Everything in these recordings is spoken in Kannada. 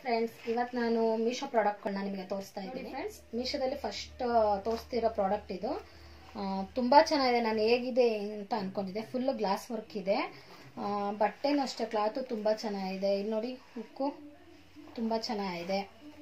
ಫ್ರೆಂಡ್ಸ್ ಇವತ್ತು ನಾನು ಮೀಶೋ ಪ್ರಾಡಕ್ಟ್ಗಳನ್ನ ನಿಮಗೆ ತೋರಿಸ್ತಾ ಇದ್ದೀನಿ ಫ್ರೆಂಡ್ಸ್ ಮೀಶೋದಲ್ಲಿ ಫಸ್ಟ್ ತೋರಿಸ್ತಿರೋ ಪ್ರಾಡಕ್ಟ್ ಇದು ಆ, ತುಂಬಾ ಚೆನ್ನಾಗಿದೆ ನಾನು ಹೇಗಿದೆ ಅಂತ ಅನ್ಕೊಂಡಿದ್ದೆ ಫುಲ್ ಗ್ಲಾಸ್ ವರ್ಕ್ ಇದೆ ಆ, ಬಟ್ಟೆನೂ ಅಷ್ಟೇ ಕ್ಲಾತು ತುಂಬಾ ಚೆನ್ನಾಗಿದೆ ಇಲ್ಲಿ ನೋಡಿ ಉಕ್ಕು ತುಂಬಾ ಚೆನ್ನಾಗಿದೆ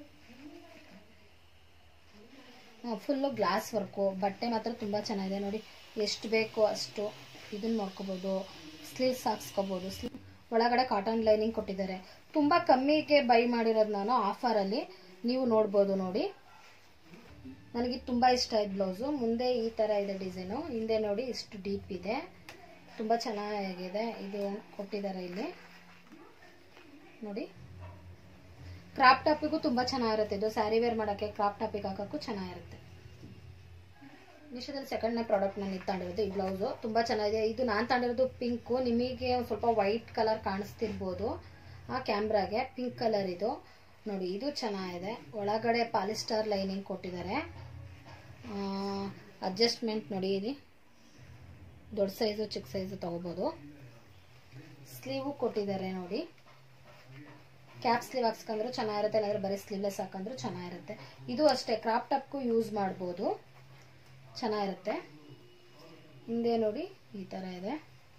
ಫುಲ್ಲು ಗ್ಲಾಸ್ ವರ್ಕು ಬಟ್ಟೆ ಮಾತ್ರ ತುಂಬ ಚೆನ್ನಾಗಿದೆ ನೋಡಿ ಎಷ್ಟು ಬೇಕು ಅಷ್ಟು ಇದನ್ನ ಮಾಡ್ಕೋಬೋದು ಸ್ಲೀವ್ಸ್ ಹಾಕ್ಸ್ಕೋಬೋದು ಸ್ಲೀವ್ ಒಳಗಡೆ ಕಾಟನ್ ಲೈನಿಂಗ್ ಕೊಟ್ಟಿದ್ದಾರೆ ತುಂಬ ಕಮ್ಮಿಗೆ ಬೈ ಮಾಡಿರೋದು ನಾನು ಆಫರಲ್ಲಿ ನೀವು ನೋಡ್ಬೋದು ನೋಡಿ ನನಗೆ ತುಂಬ ಇಷ್ಟ ಆಯ್ತು ಬ್ಲೌಸು ಮುಂದೆ ಈ ಥರ ಇದೆ ಡಿಸೈನು ಹಿಂದೆ ನೋಡಿ ಇಷ್ಟು ಡೀಪ್ ಇದೆ ತುಂಬ ಚೆನ್ನಾಗಿದೆ ಇದು ಕೊಟ್ಟಿದ್ದಾರೆ ಇಲ್ಲಿ ನೋಡಿ ಕ್ರಾಪ್ ಟಾಪಿಗೂ ತುಂಬ ಚೆನ್ನಾಗಿರುತ್ತೆ ಇದು ಸ್ಯಾರಿ ವೇರ್ ಮಾಡೋಕ್ಕೆ ಕ್ರಾಪ್ ಟಾಪಿಗೆ ಹಾಕೋಕ್ಕೂ ಚೆನ್ನಾಗಿರುತ್ತೆ ಮೀಶೋದಲ್ಲಿ ಸೆಕೆಂಡ್ನೇ ಪ್ರಾಡಕ್ಟ್ ನಾನು ಇದು ತಗೊಂಡಿರೋದು ಈ ಬ್ಲೌಸು ತುಂಬ ಚೆನ್ನಾಗಿದೆ ಇದು ನಾನು ತಗೊಂಡಿರೋದು ಪಿಂಕು ನಿಮಗೆ ಒಂದು ಸ್ವಲ್ಪ ವೈಟ್ ಕಲರ್ ಕಾಣಿಸ್ತಿರ್ಬೋದು ಆ ಕ್ಯಾಮ್ರಾಗೆ ಪಿಂಕ್ ಕಲರ್ ಇದು ನೋಡಿ ಇದು ಚೆನ್ನಾಗಿದೆ ಒಳಗಡೆ ಪಾಲಿಸ್ಟರ್ ಲೈನಿಂಗ್ ಕೊಟ್ಟಿದ್ದಾರೆ ಅಡ್ಜಸ್ಟ್ಮೆಂಟ್ ನೋಡಿ ಇದು ದೊಡ್ಡ ಸೈಜು ಚಿಕ್ಕ ಸೈಜು ತೊಗೋಬೋದು ಸ್ಲೀವು ಕೊಟ್ಟಿದ್ದಾರೆ ನೋಡಿ ಕ್ಯಾಪ್ ಸ್ಲೀವ್ ಹಾಕ್ಸ್ಕೊಂಡ್ರು ಚೆನ್ನಾಗಿರುತ್ತೆ ಇಲ್ಲಾಂದ್ರೆ ಬರೀ ಸ್ಲೀವ್ಲೆಸ್ ಹಾಕೊಂಡ್ರು ಚೆನ್ನಾಗಿರುತ್ತೆ ಇದು ಅಷ್ಟೇ ಕ್ರಾಪ್ ಟಾಪ್ಗೂ ಯೂಸ್ ಮಾಡ್ಬೋದು ಚೆನ್ನಾಗಿರುತ್ತೆ ಹಿಂದೆ ನೋಡಿ ಈ ಥರ ಇದೆ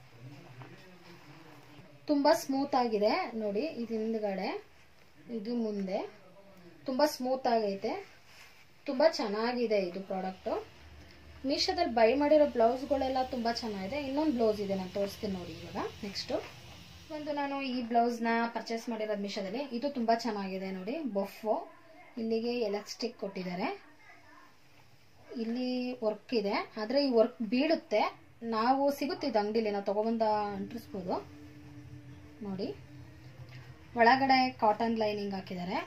ತುಂಬ ಸ್ಮೂತ್ ಆಗಿದೆ ನೋಡಿ ಇದು ಹಿಂದ್ಗಡೆ ಇದು ಮುಂದೆ ತುಂಬ ಸ್ಮೂತ್ ಆಗೈತೆ ತುಂಬ ಚೆನ್ನಾಗಿದೆ ಇದು ಪ್ರಾಡಕ್ಟು ಮೀಶೋದಲ್ಲಿ ಬೈ ಮಾಡಿರೋ ಬ್ಲೌಸ್ಗಳೆಲ್ಲ ತುಂಬ ಚೆನ್ನಾಗಿದೆ ಇನ್ನೊಂದು ಬ್ಲೌಸ್ ಇದೆ ನಾನು ತೋರಿಸ್ತೀನಿ ನೋಡಿ ಇವಾಗ ನೆಕ್ಸ್ಟು ಒಂದು ನಾನು ಈ ಬ್ಲೌಸ್ನ ಪರ್ಚೇಸ್ ಮಾಡಿರೋದು ಮೀಶೋದಲ್ಲಿ ಇದು ತುಂಬ ಚೆನ್ನಾಗಿದೆ ನೋಡಿ ಬೊಫು ಇಲ್ಲಿಗೆ ಎಲಾಸ್ಟಿಕ್ ಕೊಟ್ಟಿದ್ದಾರೆ ಇಲ್ಲಿ ವರ್ಕ್ ಇದೆ ಆದರೆ ಈ ವರ್ಕ್ ಬೀಳುತ್ತೆ ನಾವು ಸಿಗುತ್ತೆ ಇದು ಅಂಗಡಿಲಿ ನಾವು ತೊಗೊಬಂದ ಅಂಟಿಸ್ಬೋದು ನೋಡಿ ಒಳಗಡೆ ಕಾಟನ್ ಲೈನಿಂಗ್ ಹಾಕಿದ್ದಾರೆ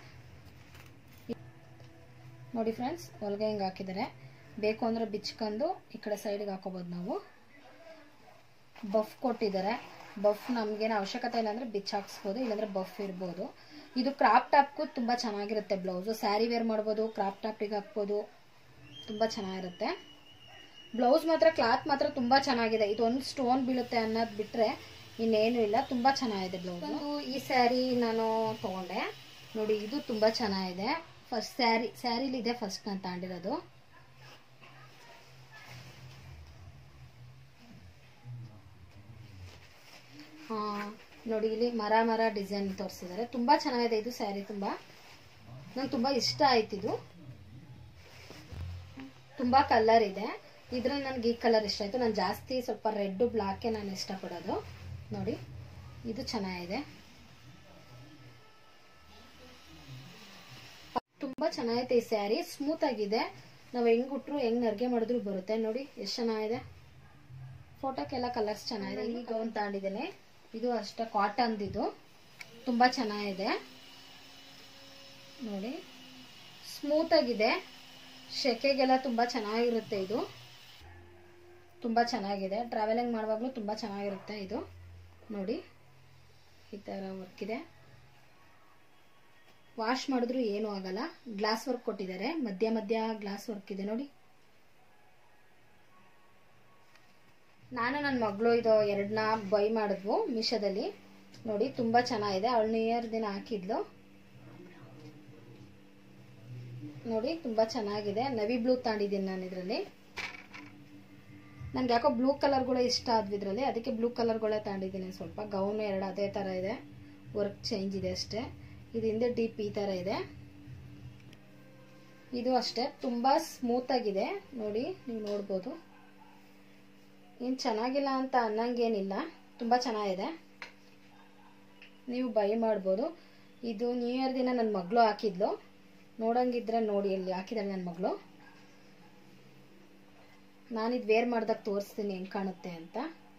ನೋಡಿ ಫ್ರೆಂಡ್ಸ್ ಹೊಲ್ಗೆ ಹಿಂಗೆ ಹಾಕಿದ್ದಾರೆ ಬೇಕು ಅಂದರೆ ಬಿಚ್ಕೊಂಡು ಈ ಕಡೆ ಸೈಡ್ಗೆ ಹಾಕೋಬೋದು ನಾವು ಬಫ್ ಕೊಟ್ಟಿದ್ದಾರೆ ಬಫ್ ನಮಗೇನು ಅವಶ್ಯಕತೆ ಇಲ್ಲ ಅಂದರೆ ಬಿಚ್ ಹಾಕ್ಸ್ಬೋದು ಇಲ್ಲಾಂದ್ರೆ ಬಫ್ ಇರ್ಬೋದು ಇದು ಕ್ರಾಪ್ ಟಾಪ್ಗೂ ತುಂಬ ಚೆನ್ನಾಗಿರುತ್ತೆ ಬ್ಲೌಸು ಸ್ಯಾರಿ ವೇರ್ ಮಾಡ್ಬೋದು ಕ್ರಾಪ್ ಟಾಪಿಗೆ ಹಾಕ್ಬೋದು ತುಂಬ ಚೆನ್ನಾಗಿರುತ್ತೆ ಬ್ಲೌಸ್ ಮಾತ್ರ ಕ್ಲಾತ್ ಮಾತ್ರ ತುಂಬ ಚೆನ್ನಾಗಿದೆ ಇದು ಒಂದು ಸ್ಟೋನ್ ಬೀಳುತ್ತೆ ಅನ್ನೋದು ಬಿಟ್ಟರೆ ಇನ್ನೇನು ಇಲ್ಲ ತುಂಬ ಚೆನ್ನಾಗಿದೆ ಬ್ಲೌಸ್ ಒಂದು ಈ ಸ್ಯಾರಿ ನಾನು ತೊಗೊಂಡೆ ನೋಡಿ ಇದು ತುಂಬ ಚೆನ್ನಾಗಿದೆ ಫಸ್ಟ್ ಸ್ಯಾರಿ ಸ್ಯಾರಿಲಿದೆ ಫಸ್ಟ್ ನಾನು ತಗೊಂಡಿರೋದು ನೋಡಿ ಇಲ್ಲಿ ಮರ ಮರ ಡಿಸೈನ್ ತೋರಿಸಿದ್ದಾರೆ ತುಂಬ ಚೆನ್ನಾಗಿದೆ ಇದು ಸ್ಯಾರಿ ತುಂಬ ನಂಗೆ ತುಂಬ ಇಷ್ಟ ಆಯ್ತು ಇದು ತುಂಬ ಕಲರ್ ಇದೆ ಇದ್ರಲ್ಲಿ ನನಗೆ ಈ ಕಲರ್ ಇಷ್ಟ ಆಯಿತು ನಾನು ಜಾಸ್ತಿ ಸ್ವಲ್ಪ ರೆಡ್ ಬ್ಲಾಕೆ ನಾನು ಇಷ್ಟಪಡೋದು ನೋಡಿ ಇದು ಚೆನ್ನಾಗಿದೆ ತುಂಬ ಚೆನ್ನಾಗೈತೆ ಈ ಸ್ಯಾರಿ ಸ್ಮೂತ್ ಆಗಿದೆ ನಾವು ಹೆಂಗ್ ಉಟ್ರು ಹೆಂಗ್ ನರ್ಗೆ ಮಾಡಿದ್ರು ಬರುತ್ತೆ ನೋಡಿ ಎಷ್ಟು ಚೆನ್ನಾಗಿದೆ ಫೋಟೋಕ್ಕೆಲ್ಲ ಕಲರ್ಸ್ ಚೆನ್ನಾಗಿದೆ ಈ ಗೌನ್ ತಗೊಂಡಿದ್ದೇನೆ ಇದು ಅಷ್ಟೇ ಕಾಟನ್ದಿದು ತುಂಬ ಚೆನ್ನಾಗಿದೆ ನೋಡಿ ಸ್ಮೂತ್ ಆಗಿದೆ ಶೆಕೆಗೆಲ್ಲ ತುಂಬ ಚೆನ್ನಾಗಿರುತ್ತೆ ಇದು ತುಂಬ ಚೆನ್ನಾಗಿದೆ ಟ್ರಾವೆಲಿಂಗ್ ಮಾಡುವಾಗಲೂ ತುಂಬ ಚೆನ್ನಾಗಿರುತ್ತೆ ಇದು ನೋಡಿ ಈ ಥರ ವರ್ಕ್ ಇದೆ ವಾಶ್ ಮಾಡಿದ್ರು ಏನೂ ಆಗಲ್ಲ ಗ್ಲಾಸ್ ವರ್ಕ್ ಕೊಟ್ಟಿದ್ದಾರೆ ಮಧ್ಯ ಮಧ್ಯ ಗ್ಲಾಸ್ ವರ್ಕ್ ಇದೆ ನೋಡಿ ನಾನು ನನ್ನ ಮಗಳು ಇದು ಎರಡನ್ನ ಬೈ ಮಾಡಿದ್ವು ಮೀಶೋದಲ್ಲಿ ನೋಡಿ ತುಂಬ ಚೆನ್ನಾಗಿದೆ ಅವಳು ನ್ಯೂ ಇಯರ್ ದಿನ ಹಾಕಿದ್ಲು ನೋಡಿ ತುಂಬ ಚೆನ್ನಾಗಿದೆ ನವಿ ಬ್ಲೂ ತಗೊಂಡಿದ್ದೀನಿ ನಾನು ಇದರಲ್ಲಿ ನನಗೆ ಯಾಕೋ ಬ್ಲೂ ಕಲರ್ಗಳೇ ಇಷ್ಟ ಆದ್ವು ಇದರಲ್ಲಿ ಅದಕ್ಕೆ ಬ್ಲೂ ಕಲರ್ಗಳೇ ತಗೊಂಡಿದ್ದೀನಿ ಸ್ವಲ್ಪ ಗೌನು ಎರಡು ಅದೇ ಥರ ಇದೆ ವರ್ಕ್ ಚೇಂಜ್ ಇದೆ ಅಷ್ಟೇ ಇದು ಹಿಂದೆ ಡೀಪ್ ಈ ಥರ ಇದೆ ಇದು ಅಷ್ಟೇ ತುಂಬ ಸ್ಮೂತಾಗಿದೆ ನೋಡಿ ನೀವು ನೋಡ್ಬೋದು ಏನು ಚೆನ್ನಾಗಿಲ್ಲ ಅಂತ ಅನ್ನಂಗೇನಿಲ್ಲ ತುಂಬ ಚೆನ್ನಾಗಿದೆ ನೀವು ಬೈ ಮಾಡ್ಬೋದು ಇದು ನ್ಯೂ ಇಯರ್ ದಿನ ನನ್ನ ಮಗಳು ಹಾಕಿದ್ಲು ನೋಡಂಗಿದ್ರೆ ನೋಡಿ ಇಲ್ಲಿ ಹಾಕಿದ್ದಾಳೆ ನನ್ನ ಮಗಳು ನಾನಿದು ವೇರ್ ಮಾಡ್ದಾಗ ತೋರಿಸ್ತೀನಿ ಹೆಂಗೆ ಕಾಣುತ್ತೆ ಅಂತ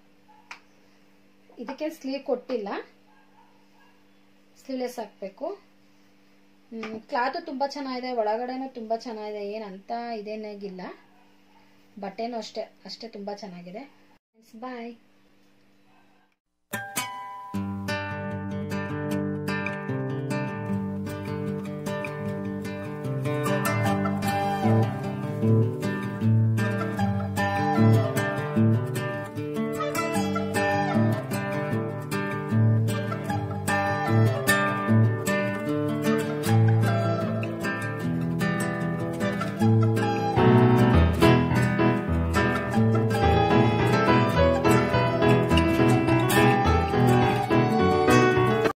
ಇದಕ್ಕೆ ಸ್ಲೀವ್ ಕೊಟ್ಟಿಲ್ಲ ಸ್ಲೀವ್ಲೆಸ್ ಹಾಕಬೇಕು ಕ್ಲಾತು ತುಂಬ ಚೆನ್ನಾಗಿದೆ ಒಳಗಡೆನೂ ತುಂಬ ಚೆನ್ನಾಗಿದೆ ಏನಂತ ಇದೇನಾಗಿಲ್ಲ ಬಟ್ಟೆನೂ ಅಷ್ಟೇ ಅಷ್ಟೇ ತುಂಬ ಚೆನ್ನಾಗಿದೆ ಬಾಯ್ thank you